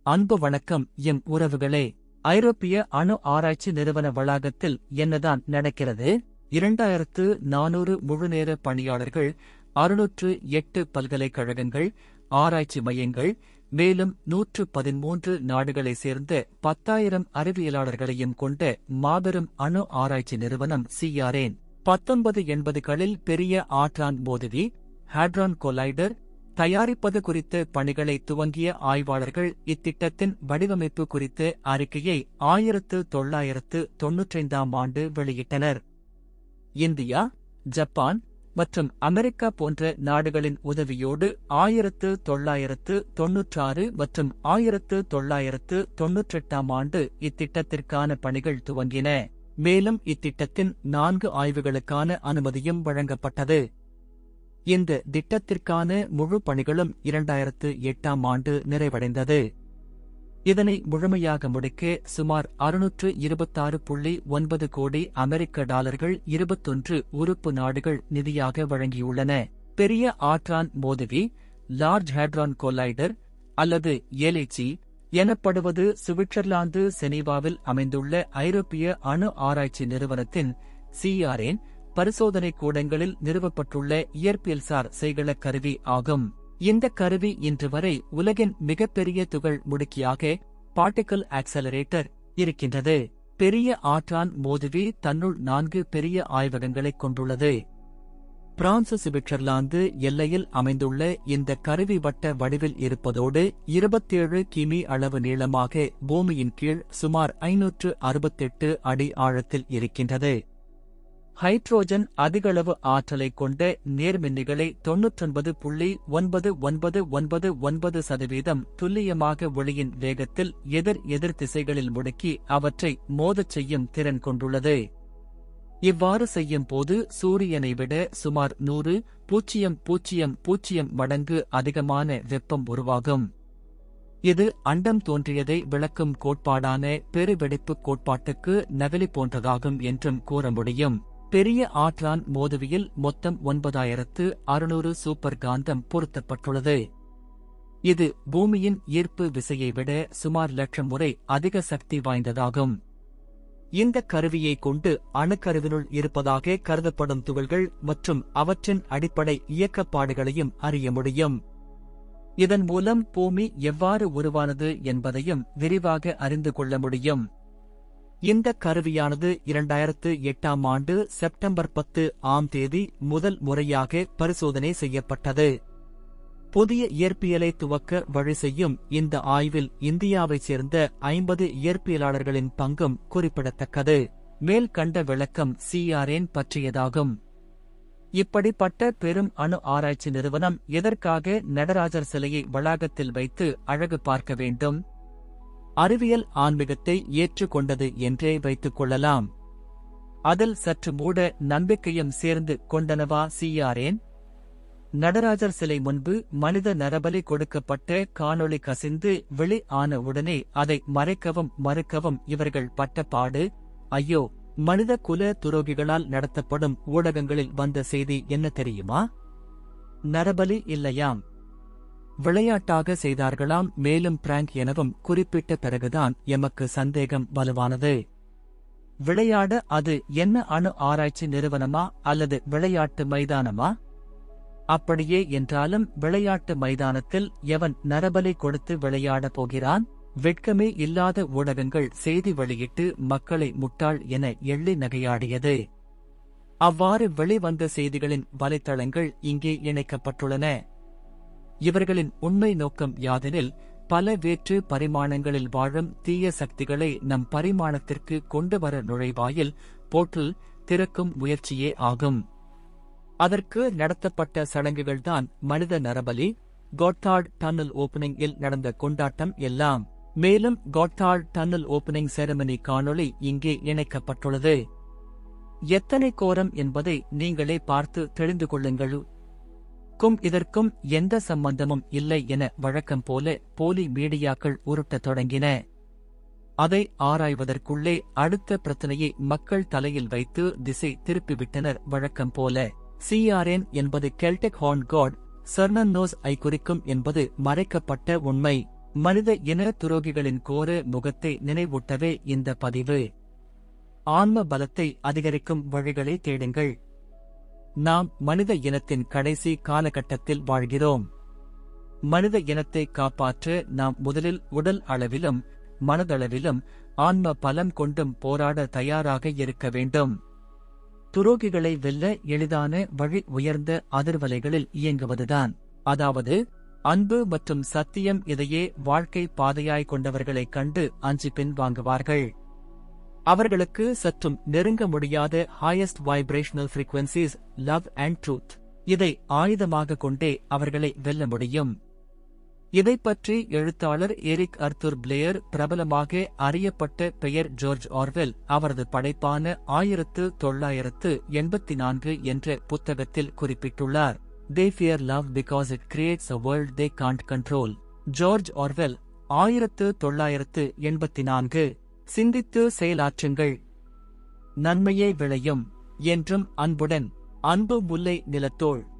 அன்பு வணக்கம் எம் உறவுகளே ஐரோப்பிய அணு ஆராய்ச்சி நிறுவன வளாகத்தில் என்னதான் நடக்கிறது இரண்டாயிரத்து நானூறு முழுநேர பணியாளர்கள் அறுநூற்று எட்டு பல்கலைக்கழகங்கள் ஆராய்ச்சி மையங்கள் மேலும் நூற்று பதிமூன்று நாடுகளைச் சேர்ந்த பத்தாயிரம் அறிவியலாளர்களையும் கொண்ட மாபெரும் அணு ஆராய்ச்சி நிறுவனம் சிஆர்ஏன் பத்தொன்பது எண்பதுகளில் பெரிய ஆற்றான் மோதுவி ஹேட்ரான் கொலைடர் தயாரிப்பது குறித்த பணிகளை துவங்கிய ஆய்வாளர்கள் இத்திட்டத்தின் வடிவமைப்பு குறித்த அறிக்கையை ஆயிரத்து தொள்ளாயிரத்து தொன்னூற்றைந்தாம் ஆண்டு வெளியிட்டனர் இந்தியா ஜப்பான் மற்றும் அமெரிக்கா போன்ற நாடுகளின் உதவியோடு ஆயிரத்து தொள்ளாயிரத்து தொன்னூற்றாறு மற்றும் ஆயிரத்து தொள்ளாயிரத்து தொன்னூற்றெட்டாம் ஆண்டு இத்திட்டத்திற்கான பணிகள் துவங்கின மேலும் இத்திட்டத்தின் நான்கு ஆய்வுகளுக்கான அனுமதியும் வழங்கப்பட்டது இந்த திட்டத்திற்கான முழு பணிகளும் இரண்டாயிரத்து எட்டாம் ஆண்டு நிறைவடைந்தது இதனை முழுமையாக முடிக்க சுமார் அறுநூற்று இருபத்தாறு புள்ளி ஒன்பது கோடி அமெரிக்க டாலர்கள் இருபத்தொன்று உறுப்பு நாடுகள் நிதியாக வழங்கியுள்ளன பெரிய ஆற்றான் மோதுவி லார்ஜ் ஹேட்ரான் கொலைடர் அல்லது எலிச்சி எனப்படுவது சுவிட்சர்லாந்து செனீவாவில் அமைந்துள்ள ஐரோப்பிய அணு ஆராய்ச்சி நிறுவனத்தின் சிஆர்என் பரிசோதனை கூடங்களில் நிறுவப்பட்டுள்ள இயற்பியல்சார் செய்கள கருவி ஆகும் இந்த கருவி இன்று வரை உலகின் மிகப்பெரிய துகள் முடுக்கியாக பார்ட்டிக்கல் ஆக்சலரேட்டர் இருக்கின்றது பெரிய ஆற்றான் மோதுவி தன்னுள் நான்கு பெரிய ஆய்வகங்களைக் கொண்டுள்ளது பிரான்ஸ் சுவிட்சர்லாந்து எல்லையில் அமைந்துள்ள இந்த கருவி வட்ட வடிவில் இருப்பதோடு இருபத்தேழு கிமி அளவு நீளமாக பூமியின் கீழ் சுமார் ஐநூற்று அறுபத்தெட்டு அடி ஆழத்தில் இருக்கின்றது ஹைட்ரோஜன் அதிகளவு ஆற்றலை கொண்ட நேர்மின்னிகளை தொன்னூற்றொன்பது புள்ளி ஒன்பது ஒன்பது ஒன்பது ஒன்பது சதவீதம் துல்லியமாக ஒளியின் வேகத்தில் எதிர் எதிர் திசைகளில் முடுக்கி அவற்றை மோதச் செய்யும் திறன் கொண்டுள்ளது இவ்வாறு செய்யும் போது சூரியனை விட சுமார் நூறு பூஜ்ஜியம் பூஜ்ஜியம் பூஜ்ஜியம் மடங்கு அதிகமான வெப்பம் உருவாகும் இது அண்டம் தோன்றியதை விளக்கும் கோட்பாடான பெருவெடிப்பு கோட்பாட்டுக்கு நகலி போன்றதாகும் என்றும் கூற முடியும் பெரிய ஆற்றான் மோதுவியில் மொத்தம் ஒன்பதாயிரத்து அறுநூறு சூப்பர் காந்தம் பொருத்தப்பட்டுள்ளது இது பூமியின் ஈர்ப்பு விசையை விட சுமார் லட்சம் முறை அதிக சக்தி வாய்ந்ததாகும் இந்த கருவியை கொண்டு அணுக்கருவினுள் இருப்பதாக கருதப்படும் துகள்கள் மற்றும் அவற்றின் அடிப்படை இயக்கப்பாடுகளையும் அறிய முடியும் இதன் மூலம் பூமி எவ்வாறு உருவானது என்பதையும் விரிவாக அறிந்து கொள்ள முடியும் இந்த கருவியானது இரண்டாயிரத்து எட்டாம் ஆண்டு செப்டம்பர் பத்து ஆம் தேதி முதல் முறையாக பரிசோதனை செய்யப்பட்டது புதிய இயற்பியலை துவக்க வழி செய்யும் இந்த ஆய்வில் இந்தியாவைச் சேர்ந்த ஐம்பது இயற்பியலாளர்களின் பங்கும் குறிப்பிடத்தக்கது மேல் கண்ட விளக்கம் சிஆர்என் பற்றியதாகும் இப்படிப்பட்ட பெரும் அணு ஆராய்ச்சி நிறுவனம் எதற்காக நடராஜர் சிலையை வளாகத்தில் வைத்து அழகு பார்க்க வேண்டும் அறிவியல் ஆன்மீகத்தை ஏற்றுக்கொண்டது என்றே வைத்துக் கொள்ளலாம் அதில் சற்று மூட நம்பிக்கையும் சேர்ந்து கொண்டனவா சிஆர்என் நடராஜர் சிலை முன்பு மனித நரபலி கொடுக்கப்பட்ட காணொளி கசிந்து வெளி ஆன உடனே அதை மறைக்கவும் மறுக்கவும் இவர்கள் பட்ட பாடு ஐயோ மனித குல துரோகிகளால் நடத்தப்படும் ஊடகங்களில் வந்த செய்தி என்ன தெரியுமா நரபலி இல்லையாம் விளையாட்டாக செய்தார்களாம் மேலும் பிராங்க் எனவும் குறிப்பிட்ட பிறகுதான் எமக்கு சந்தேகம் வலுவானது விளையாட அது என்ன அணு ஆராய்ச்சி நிறுவனமா அல்லது விளையாட்டு மைதானமா அப்படியே என்றாலும் விளையாட்டு மைதானத்தில் எவன் நரபலி கொடுத்து விளையாடப் போகிறான் வெட்கமே இல்லாத ஊடகங்கள் செய்தி வெளியிட்டு மக்களை முட்டாள் என எள்ளி நகையாடியது அவ்வாறு வெளிவந்த செய்திகளின் வலைத்தளங்கள் இங்கே இணைக்கப்பட்டுள்ளன இவர்களின் உண்மை நோக்கம் யாதெனில் பல வேற்று பரிமாணங்களில் வாழும் தீய சக்திகளை நம் பரிமாணத்திற்கு கொண்டு வர நுழைவாயில் போர்ட்டல் திறக்கும் முயற்சியே ஆகும் அதற்கு நடத்தப்பட்ட சடங்குகள்தான் மனித நரபலி கோட்டார்ட் டன்னல் ஓபனிங் இல் நடந்த கொண்டாட்டம் எல்லாம் மேலும் கோட்டார்ட் டன்னல் ஓபனிங் செரமனி காணொளி இங்கே இணைக்கப்பட்டுள்ளது எத்தனை கோரம் என்பதை நீங்களே பார்த்து தெரிந்து கொள்ளுங்கள் க்கும் இதற்கும் எந்த சம்பந்தமும் இல்லை என வழக்கம் போல போலி மீடியாக்கள் உருட்டத் தொடங்கின அதை ஆராய்வதற்குள்ளே அடுத்த பிரச்சனையை மக்கள் தலையில் வைத்து திசை திருப்பிவிட்டனர் வழக்கம் போல சிஆர்என் என்பது Celtic horn god Cernunnos ஐ குறிக்கும் என்பது மறைக்கப்பட்ட உண்மை மனித இன துரோகிகளின் கோர முகத்தை நினைவூட்டவே இந்த பதிவு ஆன்ம பலத்தை அதிகரிக்கும் வழிகளை தேடுங்கள் நாம் மனித இனத்தின் கடைசி காலகட்டத்தில் வாழ்கிறோம் மனித இனத்தை காப்பாற்ற நாம் முதலில் உடல் அளவிலும் மனதளவிலும் ஆன்ம பலம் கொண்டும் போராட தயாராக இருக்க வேண்டும் துரோகிகளை வெல்ல எளிதான வழி உயர்ந்த அதிர்வலைகளில் இயங்குவதுதான் அதாவது அன்பு மற்றும் சத்தியம் இதையே வாழ்க்கை பாதையாய் கொண்டவர்களைக் கண்டு அஞ்சி பின் வாங்குவார்கள் அவர்களுக்கு சற்றும் நெருங்க முடியாத highest vibrational frequencies love and truth இதை ஆயுதமாக கொண்டே அவர்களை வெல்ல முடியும் இதைப் பற்றி எழுத்தாளர் எரிக் அர்த்தூர் பிளேயர் பிரபலமாக அறியப்பட்ட பெயர் ஜார்ஜ் ஆர்வெல் அவரது படைப்பான ஆயிரத்து தொள்ளாயிரத்து எண்பத்தி நான்கு என்ற புத்தகத்தில் குறிப்பிட்டுள்ளார் they fear love because it creates a world they can't control George Orwell ஆயிரத்து தொள்ளாயிரத்து எண்பத்தி நான்கு சிந்தித்து செயலாற்றுங்கள் நன்மையே விளையும் என்றும் அன்புடன் அன்பு முல்லை நிலத்தோள்